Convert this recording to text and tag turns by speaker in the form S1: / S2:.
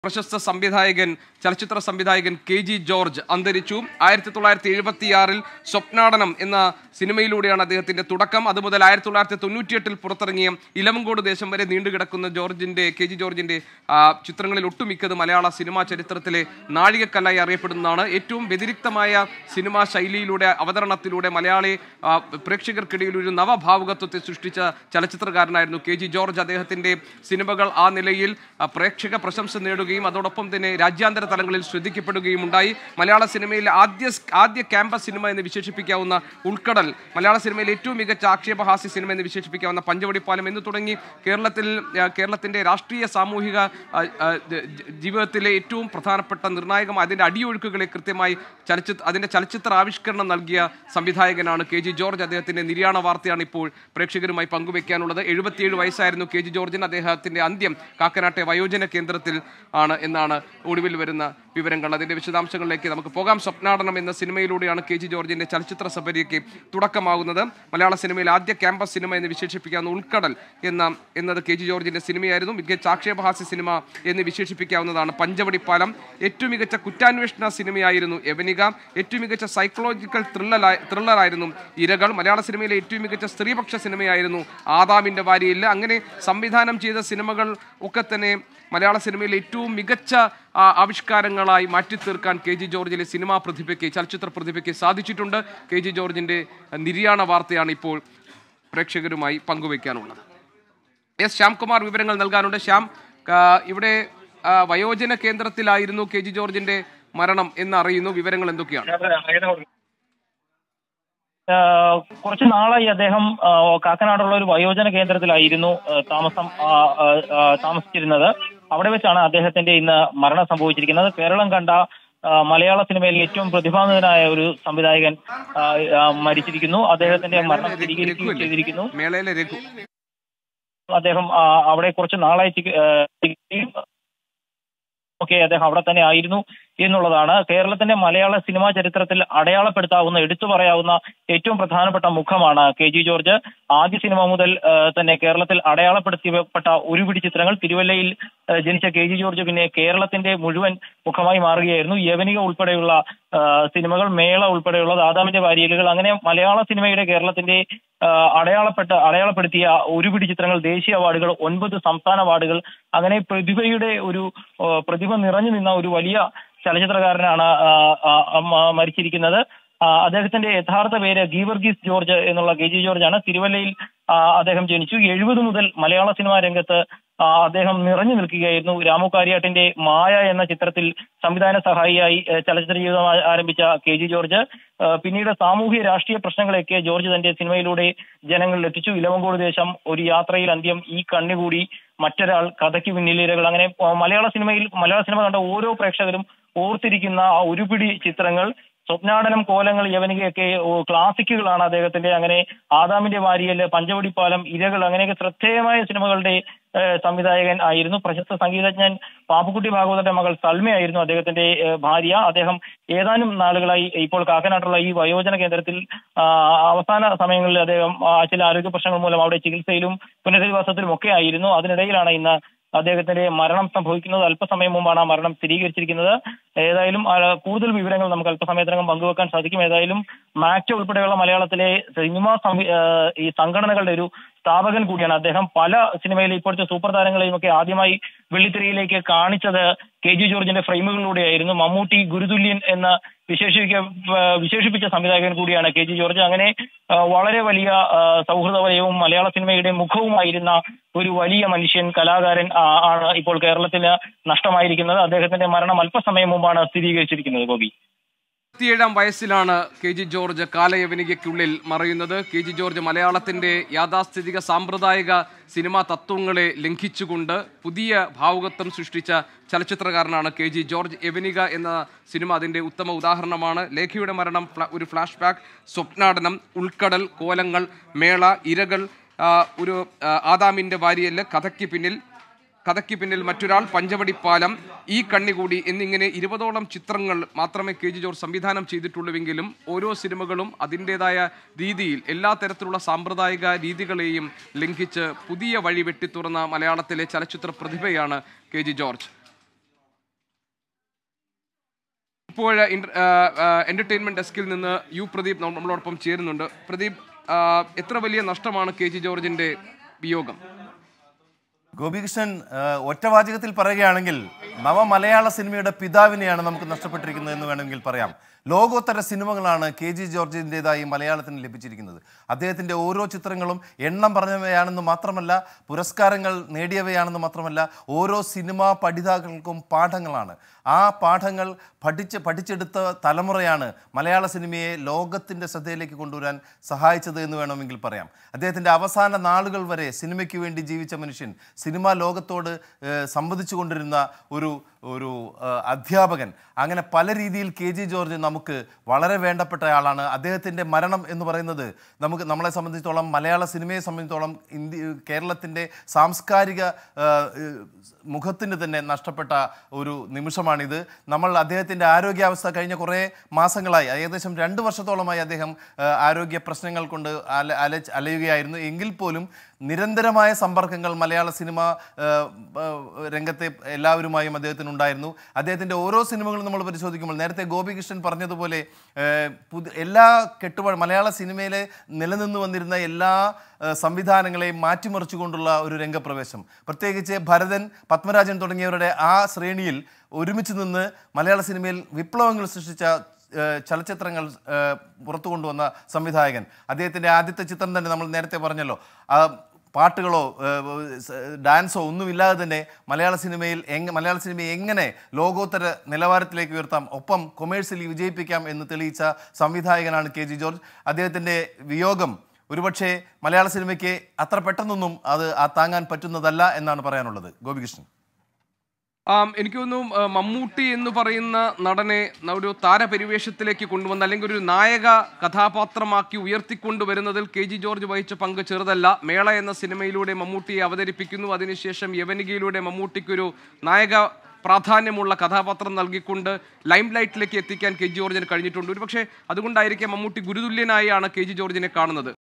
S1: പ്രശസ്ത സംവിധായകൻ ചലച്ചിത്ര സംവിധായകൻ കെ ജി ജോർജ് അന്തരിച്ചു ആയിരത്തി തൊള്ളായിരത്തി എഴുപത്തിയാറിൽ സ്വപ്നാടനം എന്ന സിനിമയിലൂടെയാണ് അദ്ദേഹത്തിന്റെ തുടക്കം അതുമുതൽ ആയിരത്തി തൊള്ളായിരത്തി തൊണ്ണൂറ്റിയെട്ടിൽ പുറത്തിറങ്ങിയ ഇലവങ്കോട് ദേശം വരെ നീണ്ടുകിടക്കുന്ന ജോർജിന്റെ കെ ജി ജോർജിന്റെ ആ, ചിത്രങ്ങളിൽ ഒട്ടുമിക്കത് മലയാള സിനിമാ ചരിത്രത്തിലെ നാഴികക്കല്ലായി അറിയപ്പെടുന്നതാണ് ഏറ്റവും വ്യതിരിക്തമായ സിനിമാ ശൈലിയിലൂടെ അവതരണത്തിലൂടെ മലയാളി ആ, പ്രേക്ഷകർക്കിടയിൽ ഒരു നവഭാവുകത്വത്തെ സൃഷ്ടിച്ച ചലച്ചിത്രകാരനായിരുന്നു കെ ജി ജോർജ് അദ്ദേഹത്തിന്റെ സിനിമകൾ ആ നിലയിൽ ആ, പ്രേക്ഷക പ്രശംസ നേടുകയും അതോടൊപ്പം തന്നെ രാജ്യാന്തര തലങ്ങളിൽ ശ്രദ്ധിക്കപ്പെടുകയും ഉണ്ടായി മലയാള സിനിമയിലെ ആദ്യ ആദ്യ ക്യാമ്പസ് സിനിമ എന്ന് വിശേഷിപ്പിക്കാവുന്ന ഉൾക്കടൽ മലയാള സിനിമയിലെ ഏറ്റവും മികച്ച ആക്ഷേപഹാസ്യ സിനിമ എന്ന് വിശേഷിപ്പിക്കാവുന്ന പഞ്ചവടിപ്പാലം എന്ന് തുടങ്ങി കേരളത്തിൽ ആ, കേരളത്തിന്റെ രാഷ്ട്രീയ സാമൂഹിക ആ, ആ, ജ- ജ- ജീവിതത്തിലെ ഏറ്റവും പ്രധാനപ്പെട്ട നിർണായകമായ അതിന്റെ അടിയൊഴുക്കുകളെ കൃത്യമായി ചലച്ചിത്ര അതിന്റെ ചലച്ചിത്ര ആവിഷ്കരണം നൽകിയ സംവിധായകനാണ് കെ ജി ജോർജ് അദ്ദേഹത്തിന്റെ നിര്യാണ വാർത്തയാണ് ഇപ്പോൾ പ്രേക്ഷകരുമായി പങ്കുവെക്കാനുള്ളത് എഴുപത്തിയേഴ് വയസ്സായിരുന്നു കെ ജി ജോർജിന് അദ്ദേഹത്തിന്റെ അന്ത്യം കാക്കനാട്ടെ വയോജന കേന്ദ്രത്തിൽ ആണ് എന്നാണ് ഒടുവിൽ വരുന്ന വിവരങ്ങൾ അതിന്റെ വിശദാംശങ്ങളിലേക്ക് നമുക്ക് പോകാം സ്വപ്നാടനം എന്ന സിനിമയിലൂടെയാണ് കെ ജി ജോർജിന്റെ ചലച്ചിത്ര സഫരിക്ക് തുടക്കമാകുന്നത് മലയാള സിനിമയിൽ ആദ്യ ക്യാമ്പസ് സിനിമ എന്ന് വിശേഷിപ്പിക്കാവുന്ന ഉൾക്കടൽ എന്ന എന്നത് കെ ജി ജോർജിന്റെ സിനിമയായിരുന്നു മികച്ച ആക്ഷേപഹാസ്യ സിനിമ എന്ന് വിശേഷിപ്പിക്കാവുന്നതാണ് പഞ്ചവടിപ്പാലം ഏറ്റവും മികച്ച കുറ്റാന്വേഷണ സിനിമയായിരുന്നു യവനിക ഏറ്റവും മികച്ച സൈക്കോളജിക്കൽ ത്രില്ലറായി ത്രില്ലറായിരുന്നു ഇരകൾ മലയാള സിനിമയിലെ ഏറ്റവും മികച്ച സ്ത്രീപക്ഷ സിനിമയായിരുന്നു ആദാമിന്റെ ഭാര്യയില്ല അങ്ങനെ സംവിധാനം ചെയ്ത സിനിമകൾ ഒക്കെ തന്നെ മലയാള സിനിമയിലെ ഏറ്റവും മികച്ച ആ, ആവിഷ്കാരങ്ങളായി മാറ്റിത്തീർക്കാൻ കെ ജി ജോർജിലെ സിനിമാ പ്രതിഭയ്ക്ക് ചലച്ചിത്ര പ്രതിഭയ്ക്ക് സാധിച്ചിട്ടുണ്ട് കെ ജി ജോർജിന്റെ നിര്യാണ വാർത്തയാണ് ഇപ്പോൾ പ്രേക്ഷകരുമായി പങ്കുവയ്ക്കാനുള്ളത് എസ് ശ്യാംകുമാർ വിവരങ്ങൾ നൽകാനുണ്ട് ശ്യാം ആ, ഇവിടെ ആ, വയോജന കേന്ദ്രത്തിലായിരുന്നു കെ ജി ജോർജിന്റെ മരണം എന്നറിയുന്നു വിവരങ്ങൾ എന്തൊക്കെയാണ്
S2: ആഹ് കുറച്ച് നാളായി അദ്ദേഹം ആഹ് കാക്കനാടുള്ള ഒരു വയോജന കേന്ദ്രത്തിലായിരുന്നു ആഹ് താമസം ആഹ് ആഹ് ആഹ് താമസിച്ചിരുന്നത് അവിടെ വെച്ചാണ് അദ്ദേഹത്തിന്റെ ഇന്ന് മരണം സംഭവിച്ചിരിക്കുന്നത് കേരളം കണ്ട ആഹ് മലയാള സിനിമയിൽ ഏറ്റവും പ്രതിഭാനിതനായ ഒരു സംവിധായകൻ ആഹ് ആഹ് മരിച്ചിരിക്കുന്നു അദ്ദേഹത്തിന്റെ മരണം സ്ഥിരീകരിക്കുകയും ചെയ്തിരിക്കുന്നു
S1: മേളയിലെ രഘു
S2: അദ്ദേഹം ആഹ് അവിടെ കുറച്ച് നാളായി ചികി- ആഹ് ചികിത്സയും ഒക്കെ അദ്ദേഹം അവിടെ തന്നെ ആയിരുന്നു എന്നുള്ളതാണ് കേരളത്തിന്റെ മലയാള സിനിമാ ചരിത്രത്തിൽ അടയാളപ്പെടുത്താവുന്ന എടുത്തു പറയാവുന്ന ഏറ്റവും പ്രധാനപ്പെട്ട മുഖമാണ് കെ ജി ജോർജ് ആദ്യ സിനിമ മുതൽ ആ, തന്നെ കേരളത്തിൽ അടയാളപ്പെടുത്തിയപ്പെട്ട ഒരുപിടി ചിത്രങ്ങൾ തിരുവല്ലയിൽ ആ, ജനിച്ച കെ ജി ജോർജ് പിന്നെ കേരളത്തിന്റെ മുഴുവൻ മുഖമായി മാറുകയായിരുന്നു യവനിക ഉൾപ്പെടെയുള്ള ആ, സിനിമകൾ മേള ഉൾപ്പെടെയുള്ള ദാദാമിന്റെ വാരിയലുകൾ അങ്ങനെ മലയാള സിനിമയുടെ കേരളത്തിന്റെ ആ, അടയാളപ്പെട്ട അടയാളപ്പെടുത്തിയ ഒരുപിടി ചിത്രങ്ങൾ ദേശീയ അവാർഡുകൾ ഒൻപത് സംസ്ഥാന അവാർഡുകൾ അങ്ങനെ പ്രതിഭയുടെ ഒരു ആ, പ്രതിഭ നിറഞ്ഞു നിന്ന ഒരു വലിയ ചലച്ചിത്രകാരനാണ് ആ, ആ, ആ, മ- മരിച്ചിരിക്കുന്നത് ആ, അദ്ദേഹത്തിന്റെ യഥാർത്ഥ പേര് ഗീവർഗീസ് ജോർജ് എന്നുള്ള കെ ജി ജോർജ് ആണ് തിരുവല്ലയിൽ ആ, അദ്ദേഹം ജനിച്ചു എഴുപത് മുതൽ മലയാള സിനിമാ രംഗത്ത് ആ, അദ്ദേഹം നിറഞ്ഞു നിൽക്കുകയായിരുന്നു രാമു കാര്യാട്ടിന്റെ മായ എന്ന ചിത്രത്തിൽ സംവിധാന സഹായിയായി ഏ, ചലച്ചിത്ര ജീവിതം ആ- ആരംഭിച്ച കെ ജി ജോർജ് ആ, പിന്നീട് സാമൂഹ്യ രാഷ്ട്രീയ പ്രശ്നങ്ങളെയൊക്കെ ജോർജ് തന്റെ സിനിമയിലൂടെ ജനങ്ങളിൽ എത്തിച്ചു ഇലവങ്കോട് ദേശം ഒരു യാത്രയിൽ അന്ത്യം ഈ കണ്ണുകൂടി മറ്റൊരാൾ കഥയ്ക്ക് പിന്നിലിരകൾ അങ്ങനെ ആ, മലയാള സിനിമയിൽ മലയാള സിനിമ കണ്ട ഓരോ പ്രേക്ഷകരും ഓർത്തിരിക്കുന്ന ആ ഒരുപിടി ചിത്രങ്ങൾ സ്വപ്നാടനം കോലങ്ങൾ യവനികയൊക്കെ ഓ, ക്ലാസിക്കുകളാണ് അദ്ദേഹത്തിന്റെ അങ്ങനെ ആദാമിന്റെ വാരിയല് പഞ്ചവടിപ്പാലം ഇരകൾ അങ്ങനെയൊക്കെ ശ്രദ്ധേയമായ സിനിമകളുടെ ഏഹ്, സംവിധായകൻ ആയിരുന്നു പ്രശസ്ത സംഗീതജ്ഞൻ പാപ്പുക്കുട്ടി ഭാഗവതന്റെ മകൾ സൽമയായിരുന്നു അദ്ദേഹത്തിന്റെ ഏഹ്, ഭാര്യ അദ്ദേഹം ഏതാനും നാളുകളായി ഇപ്പോൾ കാക്കനാട്ടുള്ള ഈ വയോജന കേന്ദ്രത്തിൽ ആ, അവസാന സമയങ്ങളിൽ അദ്ദേഹം ആ, ചില ആരോഗ്യ പ്രശ്നങ്ങൾ മൂലം അവിടെ ചികിത്സയിലും പുനരധിവാസത്തിലും ഒക്കെ ആയിരുന്നു അതിനിടയിലാണ് ഇന്ന് അദ്ദേഹത്തിന്റെ മരണം സംഭവിക്കുന്നത് അല്പസമയം മുമ്പാണ് ആ മരണം സ്ഥിരീകരിച്ചിരിക്കുന്നത് ഏതായാലും ആ, കൂടുതൽ വിവരങ്ങൾ നമുക്ക് അല്പസമയത്തിനകം പങ്കുവെക്കാൻ സാധിക്കും ഏതായാലും മാക്ട് ഉൾപ്പെടെയുള്ള മലയാളത്തിലെ സിനിമാ സംവി ആ, ഈ സംഘടനകളുടെ ഒരു സ്ഥാപകൻ കൂടിയാണ് അദ്ദേഹം പല സിനിമയിലെ ഇപ്പോഴത്തെ സൂപ്പർ താരങ്ങളെയും ഒക്കെ ആദ്യമായി വെള്ളിത്തിരയിലേക്ക് കാണിച്ചത് കെ ജി ജോർജിന്റെ ഫ്രെയിമുകളിലൂടെയായിരുന്നു മമ്മൂട്ടി ഗുരുതുല്യൻ എന്ന വിശേഷിക്ക ആ, വിശേഷിപ്പിച്ച സംവിധായകൻ കൂടിയാണ് കെ ജി ജോർജ് അങ്ങനെ ആ, വളരെ വലിയ ആ, സൗഹൃദവലയവും മലയാള സിനിമയുടെ മുഖവുമായിരുന്ന ഒരു വലിയ മനുഷ്യൻ കലാകാരൻ ആ, ആണ് ഇപ്പോൾ കേരളത്തിന് നഷ്ടമായിരിക്കുന്നത് അദ്ദേഹത്തിന്റെ മരണം അല്പസമയം മുമ്പാണ് സ്ഥിരീകരിച്ചിരിക്കുന്നത് ഗോപി
S1: ഇരുപത്തിയേഴാം വയസ്സിലാണ് കെ ജി ജോർജ് കാലയവനികയ്ക്കുള്ളിൽ മറയുന്നത് കെ ജി ജോർജ് മലയാളത്തിന്റെ യാഥാസ്ഥിതിക സാമ്പ്രദായിക സിനിമാ തത്വങ്ങളെ ലംഘിച്ചുകൊണ്ട് പുതിയ ഭാവുകത്വം സൃഷ്ടിച്ച ചലച്ചിത്രകാരനാണ് കെ ജി ജോർജ് യവനിക എന്ന സിനിമ അതിന്റെ ഉത്തമ ഉദാഹരണമാണ് ലേഖയുടെ മരണം ഫ്ല- ഒരു ഫ്ലാഷ് ബാക്ക് സ്വപ്നാടനം ഉൾക്കടൽ കോലങ്ങൾ മേള ഇരകൾ ആ, ഒരു ആ, ആദാമിന്റെ വാരിയല് കഥയ്ക്ക് പിന്നിൽ കഥയ്ക്ക് പിന്നിൽ മറ്റൊരാൾ പഞ്ചവടിപ്പാലം ഈ കണ്ണികൂടി എന്നിങ്ങനെ ഇരുപതോളം ചിത്രങ്ങൾ മാത്രമേ കെ ജി ജോർജ് സംവിധാനം ചെയ്തിട്ടുള്ളൂവെങ്കിലും ഓരോ സിനിമകളും അതിൻ്റെതായ രീതിയിൽ എല്ലാ തരത്തിലുള്ള സാമ്പ്രദായിക രീതികളെയും ലംഘിച്ച് പുതിയ വഴി വെട്ടിത്തുറന്ന മലയാളത്തിലെ ചലച്ചിത്ര പ്രതിഭയാണ് കെ ജി ജോർജ് ഇപ്പോൾ എന്റർടൈൻമെന്റ് ഡെസ്കിൽ നിന്ന് യു പ്രദീപ് നമ്മ- നമ്മളോടൊപ്പം ചേരുന്നുണ്ട് പ്രദീപ് ആ, എത്ര വലിയ നഷ്ടമാണ് കെ ജി ജോർജിന്റെ വിയോഗം
S3: ഗോപികൃഷ്ണൻ ആ, ഒറ്റവാചകത്തിൽ പറയുകയാണെങ്കിൽ നവമലയാള സിനിമയുടെ പിതാവിനെയാണ് നമുക്ക് നഷ്ടപ്പെട്ടിരിക്കുന്നത് എന്ന് വേണമെങ്കിൽ പറയാം ലോകോത്തര സിനിമകളാണ് കെ ജി ജോർജിൻ്റെതായി മലയാളത്തിന് ലഭിച്ചിരിക്കുന്നത് അദ്ദേഹത്തിൻ്റെ ഓരോ ചിത്രങ്ങളും എണ്ണം പറഞ്ഞവയാണെന്ന് മാത്രമല്ല പുരസ്കാരങ്ങൾ നേടിയവയാണെന്ന് മാത്രമല്ല ഓരോ സിനിമാ പഠിതാക്കൾക്കും പാഠങ്ങളാണ് ആ പാഠങ്ങൾ പഠിച്ച് പഠിച്ചെടുത്ത തലമുറയാണ് മലയാള സിനിമയെ ലോകത്തിൻ്റെ ശ്രദ്ധയിലേക്ക് കൊണ്ടുവരാൻ സഹായിച്ചത് എന്ന് വേണമെങ്കിൽ പറയാം അദ്ദേഹത്തിൻ്റെ അവസാന നാളുകൾ വരെ സിനിമയ്ക്ക് വേണ്ടി ജീവിച്ച മനുഷ്യൻ സിനിമാ ലോകത്തോട് ഏഹ്, സംവദിച്ചു കൊണ്ടിരുന്ന ഒരു ഒരു ഏഹ്, അധ്യാപകൻ അങ്ങനെ പല രീതിയിൽ കെ ജി ജോർജ് നമുക്ക് വളരെ വേണ്ടപ്പെട്ട ആളാണ് അദ്ദേഹത്തിൻ്റെ മരണം എന്ന് പറയുന്നത് നമുക്ക് നമ്മളെ സംബന്ധിച്ചിടത്തോളം മലയാള സിനിമയെ സംബന്ധിച്ചിടത്തോളം ഇന്ത്യ കേരളത്തിൻ്റെ സാംസ്കാരിക ഏഹ്, ഏഹ്, മുഖത്തിന് തന്നെ നഷ്ടപ്പെട്ട ഒരു നിമിഷമാണിത് നമ്മൾ അദ്ദേഹത്തിൻ്റെ ആരോഗ്യാവസ്ഥ കഴിഞ്ഞ കുറേ മാസങ്ങളായി ഏകദേശം രണ്ട് വർഷത്തോളമായി അദ്ദേഹം ഏഹ്, ആരോഗ്യ പ്രശ്നങ്ങൾ കൊണ്ട് അല അല അലയുകയായിരുന്നു എങ്കിൽ പോലും നിരന്തരമായ സമ്പർക്കങ്ങൾ മലയാള സിനിമ ഏഹ്, ഏഹ്, രംഗത്തെ എല്ലാവരുമായും അദ്ദേഹത്തിന് ഉണ്ടായിരുന്നു അദ്ദേഹത്തിൻ്റെ ഓരോ സിനിമകളും നമ്മൾ പരിശോധിക്കുമ്പോൾ നേരത്തെ ഗോപികൃഷ്ണൻ പറഞ്ഞതുപോലെ ഏഹ്, പുതി എല്ലാ കെട്ടുപാട് മലയാള സിനിമയിലെ നിലനിന്ന് വന്നിരുന്ന എല്ലാ ഏഹ്, സംവിധാനങ്ങളെയും മാറ്റിമറിച്ചുകൊണ്ടുള്ള ഒരു രംഗപ്രവേശം പ്രത്യേകിച്ച് ഭരതൻ പത്മരാജൻ തുടങ്ങിയവരുടെ ആ ശ്രേണിയിൽ ഒരുമിച്ച് നിന്ന് മലയാള സിനിമയിൽ വിപ്ലവങ്ങൾ സൃഷ്ടിച്ച ഏഹ് ചലച്ചിത്രങ്ങൾ ഏഹ് പുറത്തു കൊണ്ടുവന്ന സംവിധായകൻ അദ്ദേഹത്തിൻ്റെ ആദ്യത്തെ ചിത്രം തന്നെ നമ്മൾ നേരത്തെ പറഞ്ഞല്ലോ ആ പാട്ടുകളോ ഏഹ് സ് ഡാൻസോ ഒന്നുമില്ലാതെ തന്നെ മലയാള സിനിമയിൽ എങ് മലയാള സിനിമയെ എങ്ങനെ ലോകോത്തര നിലവാരത്തിലേക്ക് ഉയർത്താം ഒപ്പം കൊമേഴ്സ്യലി വിജയിപ്പിക്കാം എന്ന് തെളിയിച്ച സംവിധായകനാണ് കെ ജി ജോർജ് അദ്ദേഹത്തിൻ്റെ വിയോഗം ഒരുപക്ഷെ മലയാള സിനിമയ്ക്ക് അത്ര പെട്ടെന്നൊന്നും അത് ആ താങ്ങാൻ പറ്റുന്നതല്ല എന്നാണ് പറയാനുള്ളത് ഗോപികൃഷ്ണൻ
S1: ആം, എനിക്ക് തോന്നുന്നു ആ, മമ്മൂട്ടി എന്ന് പറയുന്ന നടനെ ന- ഒരു താരപരിവേഷത്തിലേക്ക് കൊണ്ടുവന്ന അല്ലെങ്കിൽ ഒരു നായക കഥാപാത്രമാക്കി ഉയർത്തിക്കൊണ്ടുവരുന്നതിൽ കെ ജി ജോർജ് വഹിച്ച പങ്ക് ചെറുതല്ല മേള എന്ന സിനിമയിലൂടെ മമ്മൂട്ടിയെ അവതരിപ്പിക്കുന്നു അതിനുശേഷം യവനികയിലൂടെ മമ്മൂട്ടിക്കൊരു നായക പ്രാധാന്യമുള്ള കഥാപാത്രം നൽകിക്കൊണ്ട് ലൈം ലൈറ്റിലേക്ക് എത്തിക്കാൻ കെ ജി ജോർജിന് കഴിഞ്ഞിട്ടുണ്ട് ഒരുപക്ഷെ അതുകൊണ്ടായിരിക്കാം മമ്മൂട്ടി ഗുരുതുല്യനായാണ് കെ ജി ജോർജിനെ കാണുന്നത്